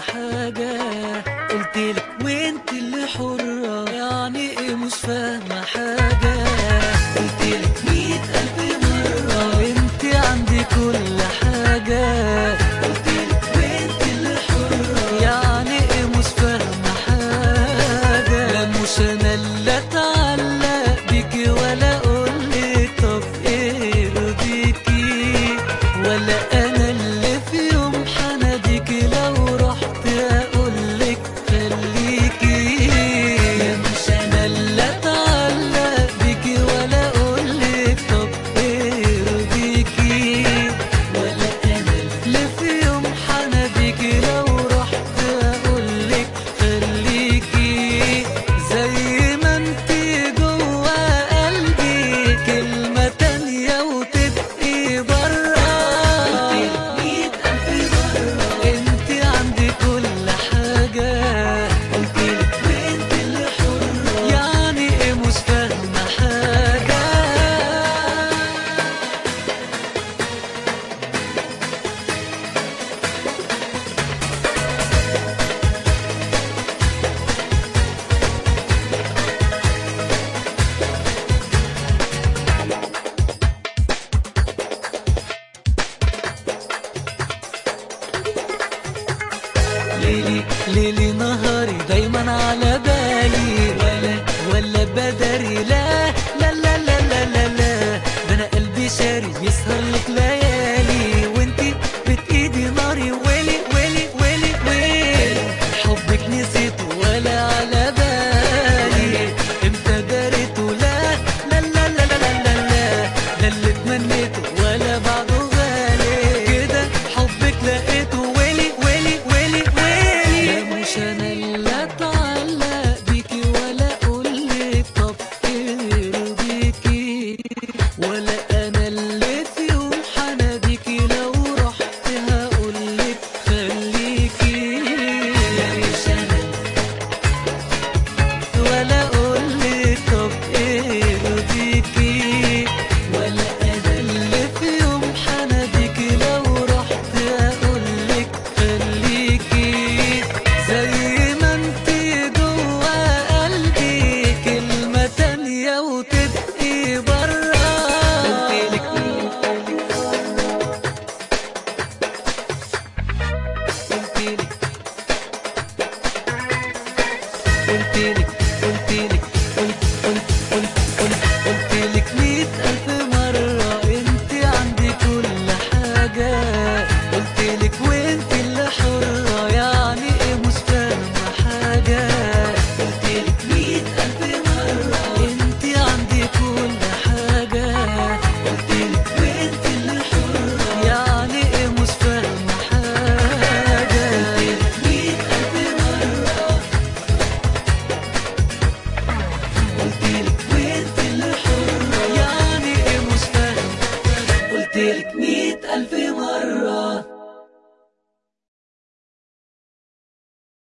حاجة قلتلك وانت اللي حرة يعني ايه مش فاهمة حاجة قلتلك مية ألف مرة انت عندي كل حاجة قلتلك وانت اللي حرة يعني ايه مش فاهمة حاجة لا مش انا اللي اتعلق بيكي ولا اقولك طب ايه يرضيكي ولا انا اللي في يوم حناديكي لو رحت اقولك خليكي يا مش انا اللي اتعلق بيكي ولا اقولك طب ايه يرضيكي ولا انا اللي في يوم حناديكي لو رحت اقولك خليكي زي ما انتي جوا قلبي كلمة تانية وتبقي برا قلتلك مية ألف مرة انتي عندي كل حاجة قلتلك وانت اللي حرة يعني ايه مش فاهمة حاجة ليلي ليلي نهاري دايما على بالي ولا ولا بدري لا لا لا لا لا لا لا ده انا قلبي شاري يسهر لك ليالي وانتي بتايدي ناري ويلي ويلي ويلي ويلي حبك نسيته ولا على بالي امتى داريته لا لا لا لا لا لا لا لا ده اللي تمنيته ولا بعده غالي كده حبك لقيته ويلي ويلي ويلي ويلي لا مش انا اللي اتعلق بيكي ولا اقولك طب ايه يرضيكي ولا انا اللي في يوم حناديكي لو رحت هقولك خليكي لا مش انا ولا اقولك طب ايه يرضيكي ولا انا اللي في يوم حناديكي لو رحت اقولك خليكي زي ما انتي جوا قلبي كلمة تانية وتبقي برا قلتلك قلتلك قلتلك